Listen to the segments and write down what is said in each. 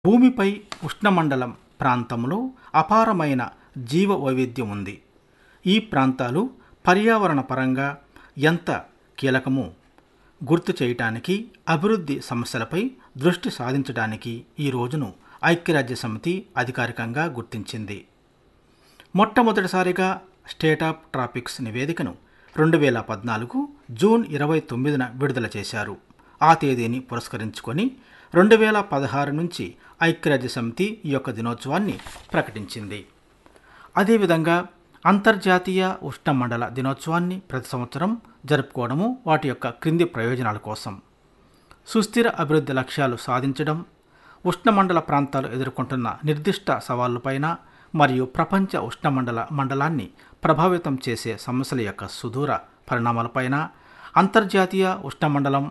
భూమిపై ఉష్ణమండలం ప్రాంతంలో అపారమైన జీవ వైవిధ్యం ఉంది ఈ ప్రాంతాలు పర్యావరణ పరంగా ఎంత కీలకమో గుర్తు చేయటానికి అభివృద్ధి సమస్యలపై దృష్టి సాధించడానికి ఈ రోజును ఐక్యరాజ్య సమితి అధికారికంగా గుర్తించింది మొట్టమొదటిసారిగా స్టేట్ ఆఫ్ ట్రాపిక్స్ నివేదికను రెండు వేల పద్నాలుగు జూన్ ఇరవై తొమ్మిదిన విడుదల చేశారు ఆ తేదీని పురస్కరించుకొని రెండు వేల పదహారు నుంచి ఐక్యరాజ్య సమితి ఈ యొక్క దినోత్సవాన్ని ప్రకటించింది అదేవిధంగా అంతర్జాతీయ ఉష్ణమండల దినోత్సవాన్ని ప్రతి సంవత్సరం జరుపుకోవడము వాటి యొక్క క్రింది ప్రయోజనాల కోసం సుస్థిర అభివృద్ధి లక్ష్యాలు సాధించడం ఉష్ణమండల ప్రాంతాలు ఎదుర్కొంటున్న నిర్దిష్ట సవాళ్లపైన మరియు ప్రపంచ ఉష్ణమండల మండలాన్ని ప్రభావితం చేసే సమస్యల యొక్క సుదూర పరిణామాలపైన అంతర్జాతీయ ఉష్ణమండలం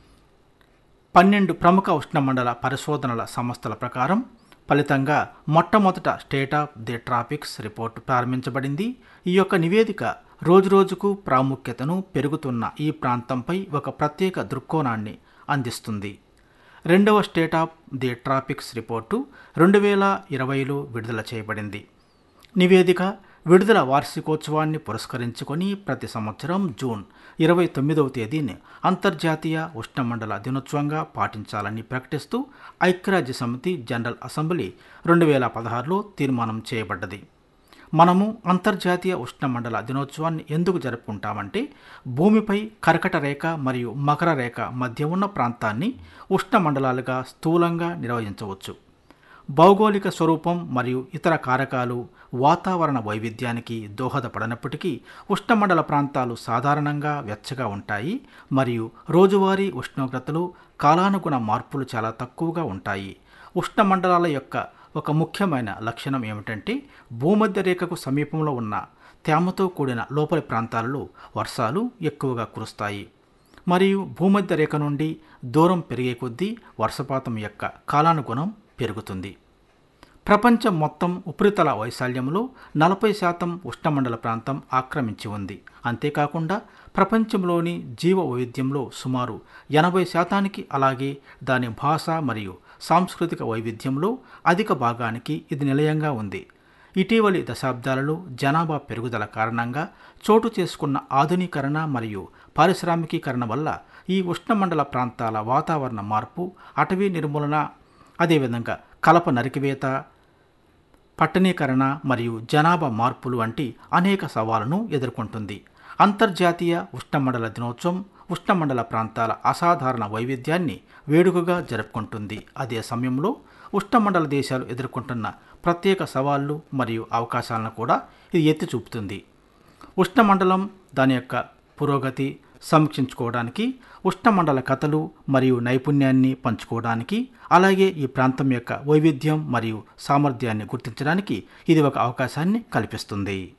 పన్నెండు ప్రముఖ ఉష్ణమండల పరిశోధనల సంస్థల ప్రకారం ఫలితంగా మొట్టమొదట state of the tropics report ప్రారంభించబడింది ఈ యొక్క నివేదిక రోజురోజుకు ప్రాముఖ్యతను పెరుగుతున్న ఈ ప్రాంతంపై ఒక ప్రత్యేక దృక్కోణాన్ని అందిస్తుంది రెండవ state of the tropics report రెండు వేల ఇరవైలో విడుదల చేయబడింది నివేదిక విడుదల వార్షికోత్సవాన్ని పురస్కరించుకొని ప్రతి సంవత్సరం జూన్ ఇరవై తొమ్మిదవ తేదీని అంతర్జాతీయ ఉష్ణమండల దినోత్సవంగా పాటించాలని ప్రకటిస్తూ ఐక్యరాజ్య సమితి జనరల్ అసెంబ్లీ రెండు వేల పదహారులో తీర్మానం చేయబడ్డది మనము అంతర్జాతీయ ఉష్ణమండల దినోత్సవాన్ని ఎందుకు జరుపుకుంటామంటే భూమిపై కర్కట రేఖ మరియు మకర రేఖ మధ్య ఉన్న ప్రాంతాన్ని ఉష్ణమండలాలుగా స్థూలంగా నిర్వహించవచ్చు భౌగోళిక స్వరూపం మరియు ఇతర కారకాలు వాతావరణ వైవిధ్యానికి దోహదపడనప్పటికీ ఉష్ణమండల ప్రాంతాలు సాధారణంగా వెచ్చగా ఉంటాయి మరియు రోజువారీ ఉష్ణోగ్రతలు కాలానుగుణ మార్పులు చాలా తక్కువగా ఉంటాయి ఉష్ణమండలాల యొక్క ఒక ముఖ్యమైన లక్షణం ఏమిటంటే భూమధ్య రేఖకు సమీపంలో ఉన్న తేమతో కూడిన లోపలి ప్రాంతాలలో వర్షాలు ఎక్కువగా కురుస్తాయి మరియు భూమధ్య రేఖ నుండి దూరం పెరిగే కొద్దీ వర్షపాతం యొక్క కాలానుగుణం పెరుగుతుంది ప్రపంచం మొత్తం ఉపరితల వైశాల్యంలో నలభై శాతం ఉష్ణమండల ప్రాంతం ఆక్రమించి ఉంది అంతేకాకుండా ప్రపంచంలోని జీవ వైవిధ్యంలో సుమారు ఎనభై శాతానికి అలాగే దాని భాష మరియు సాంస్కృతిక వైవిధ్యంలో అధిక భాగానికి ఇది నిలయంగా ఉంది ఇటీవలి దశాబ్దాలలో జనాభా పెరుగుదల కారణంగా చోటు చేసుకున్న ఆధునీకరణ మరియు పారిశ్రామికీకరణ వల్ల ఈ ఉష్ణమండల ప్రాంతాల వాతావరణ మార్పు అటవీ నిర్మూలన అదేవిధంగా కలప నరికివేత పట్టణీకరణ మరియు జనాభా మార్పులు వంటి అనేక సవాళ్లను ఎదుర్కొంటుంది అంతర్జాతీయ ఉష్ణమండల దినోత్సవం ఉష్ణమండల ప్రాంతాల అసాధారణ వైవిధ్యాన్ని వేడుకగా జరుపుకుంటుంది అదే సమయంలో ఉష్ణమండల దేశాలు ఎదుర్కొంటున్న ప్రత్యేక సవాళ్లు మరియు అవకాశాలను కూడా ఇది ఎత్తి చూపుతుంది ఉష్ణమండలం దాని యొక్క పురోగతి సమీక్షించుకోవడానికి ఉష్ణమండల కథలు మరియు నైపుణ్యాన్ని పంచుకోవడానికి అలాగే ఈ ప్రాంతం యొక్క వైవిధ్యం మరియు సామర్థ్యాన్ని గుర్తించడానికి ఇది ఒక అవకాశాన్ని కల్పిస్తుంది